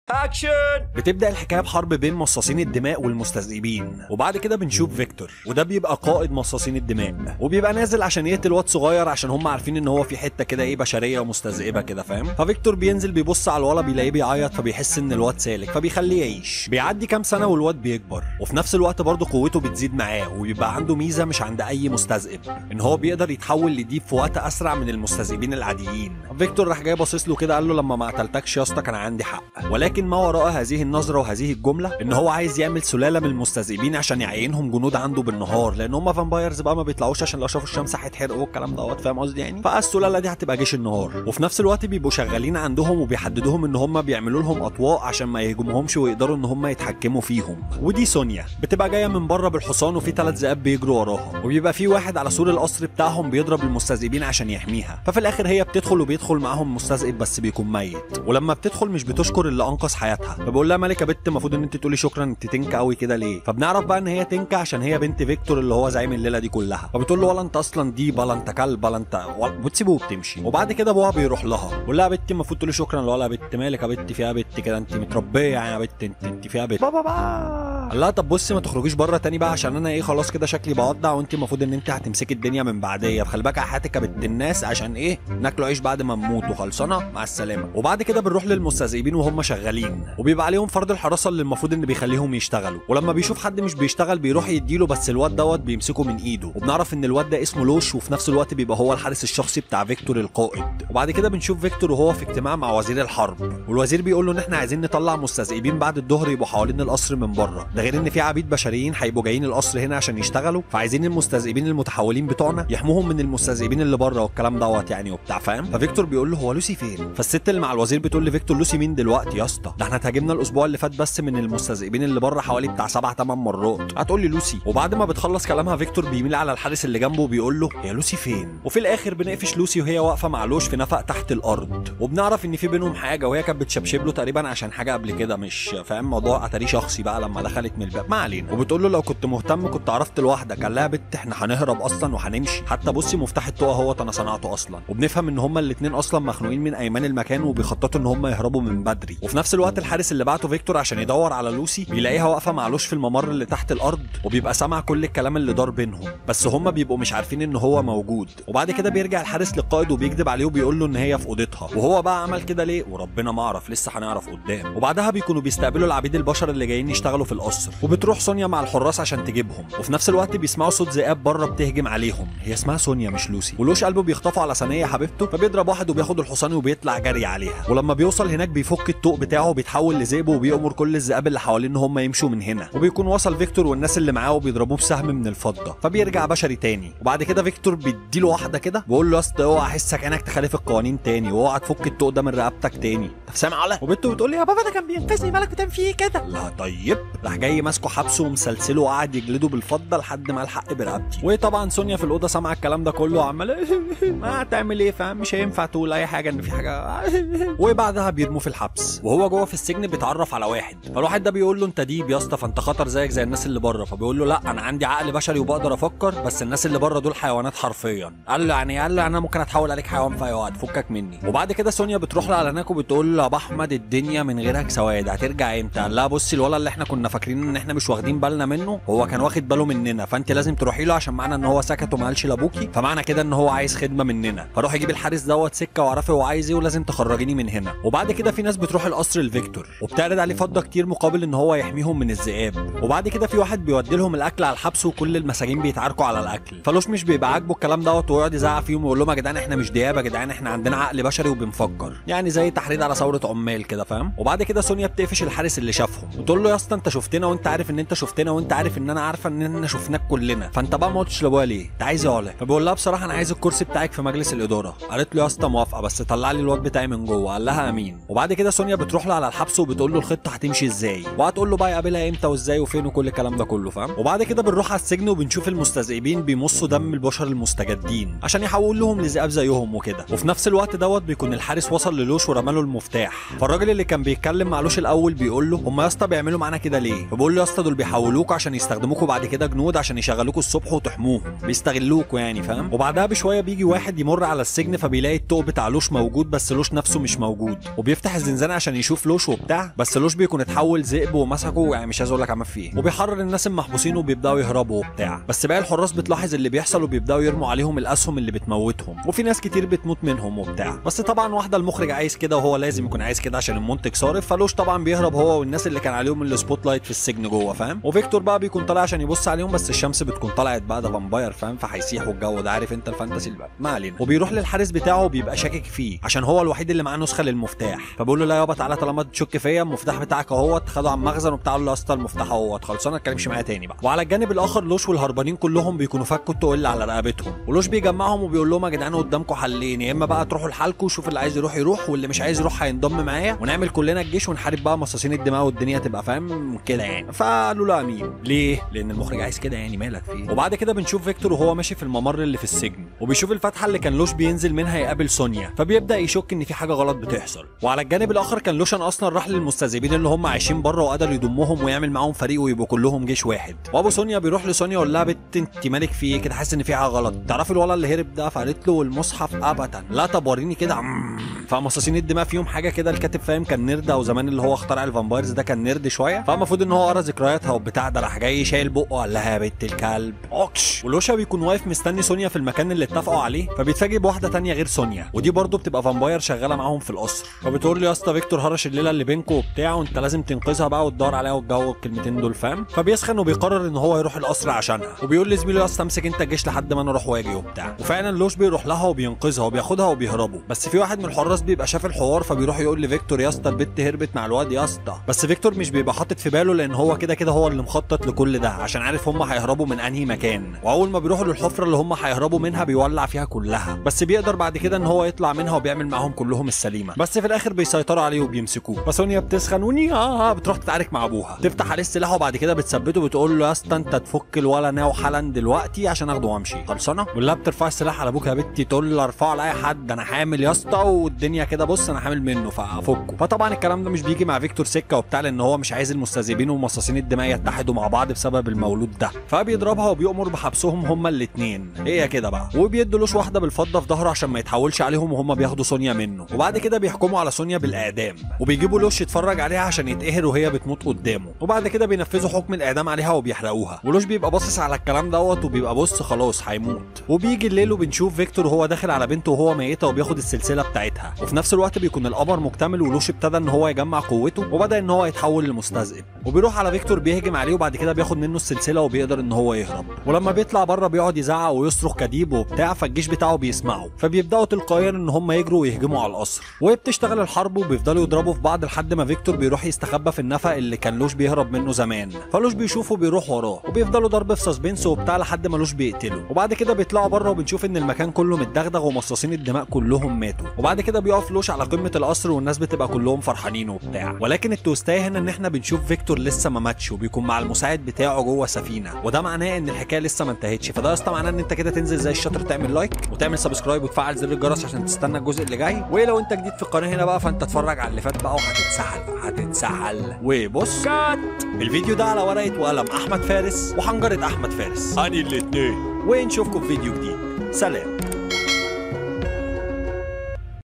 اكشن بتبدا الحكايه بحرب بين مصاصين الدماء والمستذئبين وبعد كده بنشوف فيكتور وده بيبقى قائد مصاصين الدماء وبيبقى نازل عشان يقتل واد صغير عشان هم عارفين ان هو في حته كده ايه بشريه ومستذئبه كده فاهم ففيكتور بينزل بيبص على الولد بيلاقيه بيعيط فبيحس ان الواد سالك فبيخليه يعيش بيعدي كام سنه والواد بيكبر وفي نفس الوقت برضه قوته بتزيد معاه وبيبقى عنده ميزه مش عند اي مستذئب ان هو بيقدر يتحول لديب في وقت اسرع من المستذئبين العاديين فيكتور راح جاي باصص له كده قال له لما ما قتلتكش يا اسطى كان عندي حق ولكن ما وراء هذه النظره وهذه الجمله ان هو عايز يعمل سلاله من المستذئبين عشان يعينهم جنود عنده بالنهار لان هم فامبايرز بقى ما بيطلعوش عشان لو شافوا الشمس هيتحرقوا والكلام دوت فاهم قصدي يعني فالسلاله دي هتبقى جيش النهار وفي نفس الوقت بيبقوا شغالين عندهم وبيحددوهم ان هم بيعملوا لهم اطواق عشان ما يهجموهمش ويقدروا ان هم يتحكموا فيهم ودي سونيا بتبقى جايه من بره بالحصان وفي ثلاث ذئاب بيجروا وراها وبيبقى في واحد على سور القصر بتاعهم بيضرب المستذئبين عشان يحميها ففي الاخر هي بتدخل وبيدخل معاهم مستذئب بس بيكون ميت ولما بتدخل مش بتشكر اللي انقذ حياتها فبقول لها ملكه بت المفروض ان انت تقولي شكرا انت تنكا قوي كده ليه فبنعرف بقى ان هي تنكا عشان هي بنت فيكتور اللي هو زعيم الليله دي كلها فبتقول له ولا انت اصلا دي بلا انت كلب بلا انت وتسيبه وبتمشي وبعد كده ابوها بيروح لها بيقول لها يا بت المفروض تقولي شكرا ولا يا بت مالك يا بت فيها بت كده انت متربيه يعني يا بت انت انت فيها بت بابا بقى قال لها طب بصي ما تخرجيش بره تاني بقى عشان انا ايه خلاص كده شكلي بودع وانت المفروض ان انت هتمسكي الدنيا من بعديه فخلي بالك على حياتك يا بنت الناس عشان ايه ناكلوا عيش بعد ما نموت وخلصانه مع السلامه وبعد كده بنروح للمستذئبين وهم شغالين وبيبقى عليهم فرض الحراسه اللي المفروض ان بيخليهم يشتغلوا ولما بيشوف حد مش بيشتغل بيروح يديله بس الواد دوت بيمسكه من ايده وبنعرف ان الواد ده اسمه لوش وفي نفس الوقت بيبقى هو الحارس الشخصي بتاع فيكتور القائد وبعد كده بنشوف فيكتور وهو في اجتماع مع وزير الحرب والوزير بيقول له ان احنا عايزين نطلع مستذئبين بعد الظهر يبقوا حوالين القصر من بره ده غير ان في عبيد بشريين هيبقوا جايين القصر هنا عشان يشتغلوا فعايزين المستذئبين المتحولين بتوعنا يحموهم من المستذئبين اللي بره والكلام دوت يعني وبتاع فاهم ففيكتور بيقول له هو لوسي فين فالست اللي مع الوزير بتقول لفيكتور لوسي مين دلوقتي يا اسطى ده احنا اتهاجمنا الاسبوع اللي فات بس من المستذئبين اللي بره حوالي بتاع سبع ثمان مرات هتقول لي لوسي وبعد ما بتخلص كلامها فيكتور بيميل على الحارس اللي جنبه وبيقول له هي لوسي فين وفي الاخر بنقفش لوسي وهي واقفه مع لوش في نفق تحت الارض وبنعرف ان في بينهم حاجه وهي كانت بتشبشب له تقريبا عشان حاجه قبل كده مش فاهم موضوع اتاري شخصي بقى لما دخلت من الباب ما علينا وبتقول له لو كنت مهتم كنت عرفت لوحدك قال لها يا بت احنا هنهرب اصلا وهنمشي حتى بصي مفتاح الطاقه هو انا صنعته اصلا وبنفهم ان هما الاثنين اصلا مخنوقين من ايمان المكان وبيخططوا ان هما يهربوا من بدري وفي نفس الوقت الحارس اللي بعته فيكتور عشان يدور على لوسي بيلاقيها واقفه مع لوش في الممر اللي تحت الارض وبيبقى سامع كل الكلام اللي دار بينهم بس هما بيبقوا مش عارفين ان هو موجود وبعد كده بيرجع الحارس للقائد وبيكذب عليه وبيقول له ان هي في اوضتها وهو بقى عمل كده ليه وربنا ما اعرف لسه هنعرف قدام وبعدها بيكونوا بيستقبلوا العبيد البشر اللي جايين يشتغلوا في القصر وبتروح سونيا مع الحراس عشان تجيبهم وفي نفس الوقت بيسمعوا صوت ذئاب بره بتهجم عليهم هي اسمها سونيا مش لوسي ولوش قلبه بيخطفوا على ثانيه حبيبته فبيضرب واحد وبياخد الحصان وبيطلع جري عليها ولما بيوصل هناك بيفك الطوق بتاعه وبيتحول لذئب وبيأمر كل الذئاب اللي حواليه ان هم يمشوا من هنا وبيكون وصل فيكتور والناس اللي معاه وبيضربوه بسهم من الفضه فبيرجع بشري تاني وبعد كده فيكتور بيديله واحده كده بيقول له يا اسطى اوعى احسك عينك تخالف القوانين تاني واوعى تفك الطوق ده من رقبتك تاني انت سامع على وبنته بتقول لي يا بابا ده كان بينقذني مالك بتعمل فيه كده لا طيب راح جاي ماسكه حبسه ومسلسله وقعد يجلده بالفضه لحد ما الحق برقبتي وطبعا سونيا في الاوضه سامعه الكلام ده كله وعماله ما هتعمل ايه فاهم مش هينفع تقول اي حاجه ان في حاجه وبعدها بيرموه في الحبس وهو جوه في السجن بيتعرف على واحد فالواحد ده بيقول له انت ديب يا اسطى فانت خطر زيك زي الناس اللي بره فبيقول له لا انا عندي عقل بشري وبقدر افكر بس الناس اللي بره دول حيوانات حرفيا قال له يعني قال له انا ممكن اتحول عليك حيوان في اي وقت فكك مني وبعد كده سونيا بتروح له على هناك وبتقول له يا ابو احمد الدنيا من غيرك سواد هترجع امتى قال لها بصي الولد اللي احنا كنا فاكرين ان احنا مش واخدين بالنا منه هو كان واخد باله مننا فانت لازم تروحي له عشان معنى ان هو سكت وما قالش لابوكي فمعنى كده ان هو عايز خدمه مننا فروح يجيب الحارس دوت سكه واعرفي هو عايز ايه ولازم تخرجيني من هنا وبعد كده في ناس بتروح القصر لفيكتور وبتعرض عليه فضه كتير مقابل ان هو يحميهم من الذئاب وبعد كده في واحد بيودي لهم الاكل على الحبس وكل المساجين بيتعاركوا على الاكل فلوش مش بيبقى عاجبه الكلام دوت ويقعد يزعق فيهم ويقول لهم يا جدعان احنا مش ديابه يا جدعان احنا عندنا عقل بشري وبنفكر يعني زي تحريض على ثوره عمال كده فاهم وبعد كده سونيا بتقفش الحارس اللي شافهم وتقول له يا اسطى انت شفتنا وانت عارف ان انت شفتنا وانت عارف ان انا عارفه ان احنا شفناك كلنا فانت بقى ما قلتش لابويا ليه انت عايز ايه فبيقول لها بصراحه انا عايز الكرسي بتاعك في مجلس الاداره قالت له يا اسطى موافقه بس طلع لي الواد بتاعي من جوه قال لها امين وبعد كده سونيا بتروح له على الحبس وبتقول له الخطه هتمشي ازاي وهتقول له بقى يقابلها امتى وازاي وفين وكل الكلام ده كله فاهم وبعد كده بنروح على السجن وبنشوف المستذئبين بيمصوا دم البشر المستجدين عشان يحول لهم لذئاب زيهم وكده وفي نفس الوقت دوت بيكون الحارس وصل للوش ورمى له المفتاح فالراجل اللي كان بيتكلم مع لوش الاول بيقول له هم يا اسطى بيعملوا معانا كده ليه فبقول له يا اسطى دول بيحولوكوا عشان يستخدموكوا بعد كده جنود عشان يشغلوكوا الصبح وتحموهم بيستغلوكوا يعني فاهم وبعدها بشويه بيجي واحد يمر على السجن فبيلاقي الطوق بتاع لوش موجود بس لوش نفسه مش موجود وبيفتح الزنزانه عشان يشوف لوش وبتاع بس لوش بيكون اتحول ذئب ومسكه يعني مش عايز اقول لك عمل فيه إيه. وبيحرر الناس المحبوسين وبيبداوا يهربوا وبتاع بس باقي الحراس بتلاحظ اللي بيحصل وبيبداوا يرموا عليهم الاسهم اللي بتموتهم وفي ناس كتير بتموت منهم وبتاع بس طبعا واحده المخرج عايز كده وهو لازم يكون عايز كده عشان المنتج صارف فلوش طبعا بيهرب هو والناس اللي كان عليهم السبوت لايت في السجن جوه فاهم وفيكتور بقى بيكون طالع عشان يبص عليهم بس الشمس بتكون طلعت بقى ده فامباير فاهم فهيسيح والجو ده عارف انت الفانتسي اللي بقى ما علينا وبيروح للحارس بتاعه وبيبقى شاكك فيه عشان هو الوحيد اللي معاه نسخه للمفتاح فبقول له لا يابا تعالى طالما تشك فيا المفتاح بتاعك اهوت خده على المخزن وبتاع له يا اسطى المفتاح اهوت خلصانه ما تتكلمش معايا تاني بقى وعلى الجانب الاخر لوش والهربانين كلهم بيكونوا فكوا التقل على رقبتهم ولوش بيجمعهم وبيقول لهم يا جدعان قدامكم حلين يا اما بقى تروحوا لحالكم وشوف اللي عايز يروح يروح واللي مش عايز يروح هينضم معايا ونعمل كلنا الجيش ونحارب بقى مصاصين الدماء والدنيا تبقى فاهم كده يعني فقالوا له امين ليه لان المخرج عايز كده يعني مالك فيه وبعد كده بنشوف فيكتور وهو ماشي في الممر اللي في السجن وبيشوف الفتحه اللي كان لوش بينزل منها يقابل سونيا فبيبدا يشك ان في حاجه غلط بتحصل وعلى الجانب الاخر كان لوشان اصلا راح للمستذئبين اللي هم عايشين بره وقدر يضمهم ويعمل معاهم فريق ويبقوا كلهم جيش واحد وابو سونيا بيروح لسونيا يقول لها بت انت مالك في ايه كده حاسس ان في حاجه غلط تعرفي الولد اللي هرب ده فقالت له المصحف ابدا لا طب وريني كده فمصاصين الدماء فيهم حاجه كده الكاتب فاهم كان نرد او زمان اللي هو اخترع الفامبايرز ده كان نرد شويه فالمفروض ان هو قرا ذكرياتها وبتاع ده راح جاي شايل بقه قال لها يا بنت الكلب اوكش ولوشا بيكون واقف مستني سونيا في المكان اللي اتفقوا عليه فبيتفاجئ بواحده تانية غير سونيا ودي برضه بتبقى فامباير شغاله معاهم في القصر فبتقول له يا اسطى فيكتور هرش الليله اللي بينكم وبتاع وانت لازم تنقذها بقى وتدور عليها والجو الكلمتين دول فاهم فبيسخن وبيقرر ان هو يروح القصر عشانها وبيقول لزميله يا اسطى امسك انت الجيش لحد ما انا اروح واجي وبتاع وفعلا لوش بيروح لها وبينقذها وبياخدها وبيهربوا بس في واحد من الحراس بيبقى شاف الحوار فبيروح يقول لفيكتور يا اسطى البت هربت مع الواد يا اسطى بس فيكتور مش بيبقى حاطط في باله لان هو كده كده هو اللي مخطط لكل ده عشان عارف هم هيهربوا من انهي مكان واول ما بيروحوا للحفره اللي هم هيهربوا منها بيولع فيها كلها بس بيقدر بعد كده ان هو يطلع منها وبيعمل معاهم كلهم السليمه بس في الاخر بيسيطروا عليه وبيمسكوه فسونيا بتسخن وني اه بتروح تتعارك مع ابوها تفتح عليه السلاح وبعد كده بتثبته بتقول له يا اسطى انت تفك الولا ناو حالا دلوقتي عشان اخده وامشي خلصانه ولا بترفع السلاح على ابوك يا بنتي تقول له ارفعه لاي حد انا حامل يا اسطى والدنيا كده بص انا حامل منه فافكه فطبعا الكلام ده مش بيجي مع فيكتور سكه وبتاع لان هو مش عايز المستذئبين ومصاصين الدماء يتحدوا مع بعض بسبب المولود ده فبيضربها وبيأمر بحبسهم هما الاثنين هي كده بقى وبيدوا لوش واحده بالفضه في ظهره عشان ما يتحولش عليهم وهم بياخدوا سونيا منه وبعد كده بيحكموا على سونيا بالاعدام وبيجيبوا لوش يتفرج عليها عشان يتقهر وهي بتموت قدامه وبعد كده بينفذوا حكم الاعدام عليها وبيحرقوها ولوش بيبقى باصص على الكلام دوت وبيبقى بص خلاص هيموت وبيجي الليل وبنشوف فيكتور وهو داخل على بنته وهو ميته وبياخد السلسله بتاعتها وفي نفس الوقت بيكون القمر مكتمل ولوش ابتدى ان هو يجمع قوته وبدا ان هو يتحول لمستذئب وبيروح على فيكتور بيهجم عليه وبعد كده بياخد منه السلسله وبيقدر ان هو يهرب ولما بيطلع بره بيقعد يزعق ويصرخ كديب وبتاع فالجيش بتاعه بيسمعه فبيبداوا تلقائيا ان هم يجروا ويهجموا على القصر وبتشتغل الحرب وبيفضلوا يضربوا في بعض لحد ما فيكتور بيروح يستخبى في النفق اللي كان لوش بيهرب منه زمان فلوش بيشوفه بيروح وراه وبيفضلوا ضرب في سسبنس وبتاع لحد ما لوش بيقتله وبعد كده بيطلعوا بره وبنشوف ان المكان كله متدغدغ ومصاصين الدماء كلهم ماتوا وبعد كده بيقف لوش على قمه القصر والناس بتبقى كلهم فرحانين وبتاع ولكن التوستايه هنا ان احنا بنشوف فيكتور لسه ما ماتش وبيكون مع المساعد بتاعه جوه سفينه وده معناه ان الحكايه لسه ما انتهتش فده يا اسطى معناه ان انت كده تنزل زي الشاطر تعمل لايك وتعمل سبسكرايب وتفعل زر الجرس عشان تستنى الجزء اللي جاي ولو انت جديد في القناه هنا بقى فانت اتفرج على اللي فات بقى وهتتسحل هتتسحل وبص كات الفيديو ده على ورقه وقلم احمد فارس وحنجره احمد فارس اني الاتنين ونشوفكم في فيديو جديد سلام